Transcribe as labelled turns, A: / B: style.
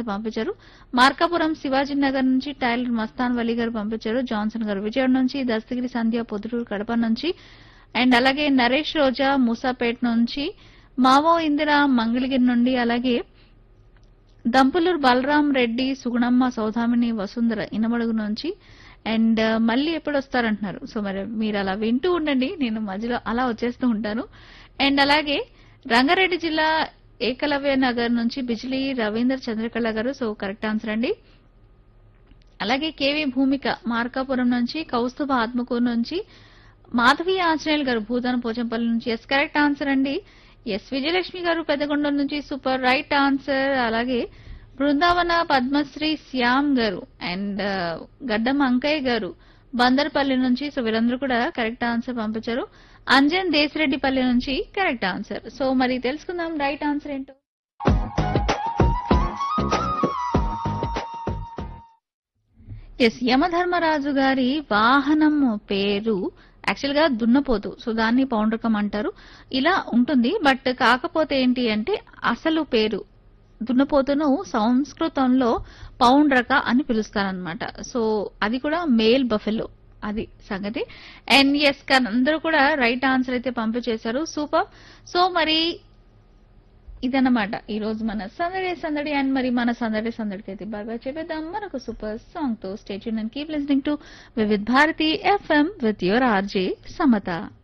A: పంపించారు మార్కాపురం శివాజీ నగర్ నుంచి టైలర్ మస్తాన్ వలీ గారు పంపించారు జాన్సన్ గారు విజయవాడ నుంచి దస్తగిరి సంధ్య పొద్దుటూరు కడప నుంచి అండ్ అలాగే నరేష్ రోజా మూసాపేట్ నుంచి మావో ఇందిర మంగళగిరి నుండి అలాగే దంపులూరు బలరాం రెడ్డి సుగుణమ్మ సౌదామిని వసుంధర ఇనమడుగు నుంచి అండ్ మళ్ళీ ఎప్పుడు వస్తారంటున్నారు సో మరి మీరు అలా వింటూ ఉండండి నేను మధ్యలో అలా వచ్చేస్తూ ఉంటాను అండ్ అలాగే రంగారెడ్డి జిల్లా ఏకలవ్య నగర్ నుంచి బిజిలీ రవీంద్ర చంద్రకళ గారు సో కరెక్ట్ ఆన్సర్ అండి అలాగే కేవీ భూమిక మార్కాపురం నుంచి కౌస్తుభ ఆత్మకూరు నుంచి మాధవి ఆంజనేయులు గారు భూదాన పోచంపల్లి నుంచి ఎస్ కరెక్ట్ ఆన్సర్ అండి ఎస్ విజయలక్ష్మి గారు పెద్దగొండ నుంచి సూపర్ రైట్ ఆన్సర్ అలాగే బృందావన పద్మశ్రీ శ్యామ్ గారు అండ్ గడ్డం అంకయ్య గారు బందర్పల్లి నుంచి సో వీరందరూ కూడా కరెక్ట్ ఆన్సర్ పంపించారు అంజన్ దేశరెడ్డిపల్లి నుంచి కరెక్ట్ ఆన్సర్ సో మరి తెలుసుకుందాం రైట్ ఆన్సర్ ఏంటో ఎస్ యమధర్మరాజు గారి వాహనం పేరు యాక్చువల్ గా దున్నపోతు సో దాన్ని పౌండ్రకం అంటారు ఇలా ఉంటుంది బట్ కాకపోతే ఏంటి అంటే అసలు పేరు దున్నపోతును సంస్కృతంలో పౌండ్రక అని పిలుస్తారనమాట సో అది కూడా మేల్ బఫెలో అది సంగతి అండ్ ఎస్ అందరూ కూడా రైట్ ఆన్సర్ అయితే పంపించేశారు సూపర్ సో మరి ఇదన్నమాట ఈ రోజు మన సందడి సందడి అండ్ మరి మన సందడి సందడికి అయితే బాగా చెప్పేద్దాం మరొక సూపర్ సాంగ్ తో stay tuned and keep listening to Vividh Bharati FM with your RJ Samata